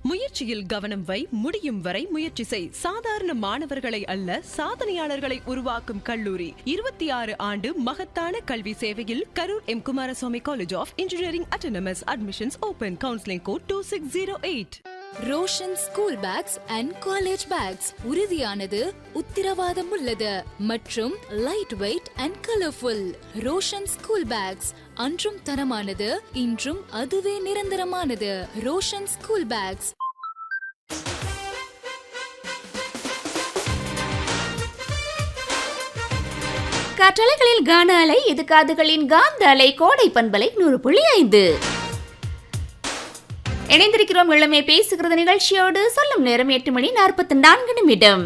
முயற்சியில் கவனம் வை முடியும் வரை முயற்சி செய் சாதாரண மாணவர்களை அல்ல சாதனையாளர்களை உருவாக்கும் கல்லூரி இருபத்தி ஆறு ஆண்டு மகத்தான கல்வி சேவையில் Karur M Kumaraswamy college of engineering autonomous admissions open counselling code two six zero eight Roshan school bags and college bags உறுதியானது உத்திரவாதம் உள்ளது மற்றும் light weight and colourful Roshan school bags அன்றும் தரமானது இன்றும் அதுவே நிரந்தரமானது ரோஷன் ஸ்கூல் பேக்ஸ் காற்றலைகளில் கான அலை இது காதுகளின் காந்த அலை கோடை பண்பலை நூறு புள்ளி ஐந்து இணைந்திருக்கிறோம் இளமை பேசுகிறது நிகழ்ச்சியோடு சொல்லும் நேரம் எட்டு மணி நாற்பத்தி நான்கு நிமிடம்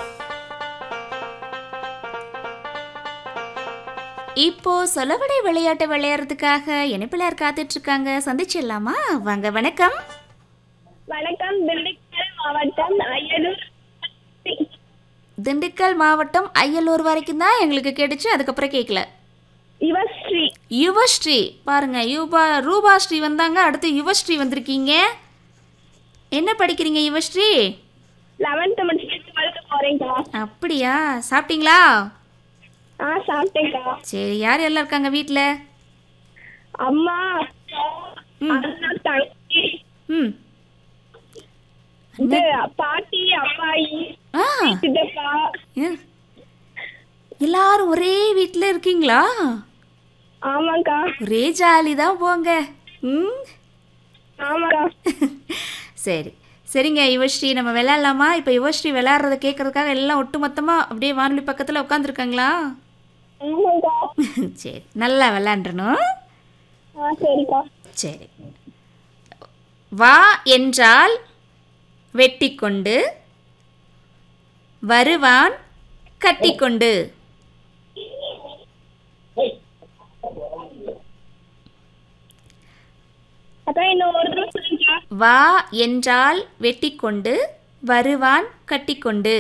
இப்போ சொலவடை விளையாட்டை விளையாடுறதுக்காக இணைப்பிலார் காத்துட்டு இருக்காங்க சந்திச்சிடலாமா வாங்க வணக்கம் வணக்கம் திண்டுக்கல் மாவட்டம் அய்யலூர் திண்டுக்கல் மாவட்டம் அய்யலூர் வரைக்கும் தான் எங்களுக்கு கேட்டுச்சு அதுக்கப்புறம் கேட்கல யுவஸ்ரீ யுவஸ்ரீ பாருங்க யூபா ரூபாஸ்ரீ வந்தாங்க அடுத்து யுவஸ்ரீ வந்திருக்கீங்க என்ன படிக்கிறீங்க யுவஸ்ரீ லெவன்த்து முடிச்சுட்டு டுவெல்த்து போறேங்க்கா அப்படியா சாப்பிட்டீங்களா ஆ சாப்பிட்டேங்க்கா சரி யார் எல்லாம் இருக்காங்க வீட்டில் அம்மா அப்பா, அண்ணா தங்கச்சி ம் இது பாட்டி அம்மாயி ஆ சித்தப்பா ஏ. எல்லாரும் ஒரே வீட்டில் இருக்கீங்களா ஆமாக்கா ஒரே ஜாலி தான் போங்க ம் ஆமாக்கா சரி சரிங்க யுவஸ்ரீ நம்ம விளையாடலாமா இப்போ யுவஸ்ரீ விளையாடுறத கேட்கறதுக்காக எல்லாம் ஒட்டுமொத்தமாக அப்படியே வானொலி பக்கத்தில் உட்காந்துருக்காங்களா ஆமாக்கா சரி நல்லா விளையாண்டுறணும் ஆ சரிக்கா சரி வா என்றால் வெட்டிக்கொண்டு வருவான் கட்டிக்கொண்டு அக்கா இன்னும் ஒரு தடவை சொல்லுங்கக்கா வா என்றால் வெட்டிக்கொண்டு வருவான் கட்டிக்கொண்டு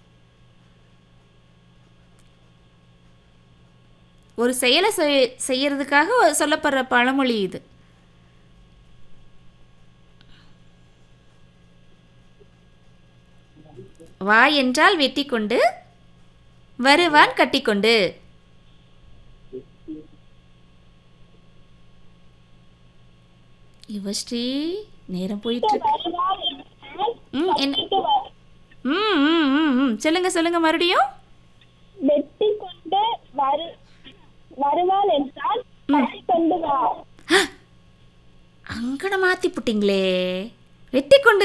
ஒரு செயலை செய்- செய்யறதுக்காக சொல்லப்படுற பழமொழி இது வா என்றால் வெட்டிக்கொண்டு வருவான் கட்டிக்கொண்டு யுவஸ்ரீ நேரம் போயிட்டு இருக்கு ம் என்ன ம் ம் ம் ம் சொல்லுங்க சொல்லுங்க மறுபடியும் வெட்டி கொண்டு வரு வருவாள் என்றால் கட்டி கொண்டு வா அங்கன மாத்தி புட்டிங்களே வெட்டி கொண்டு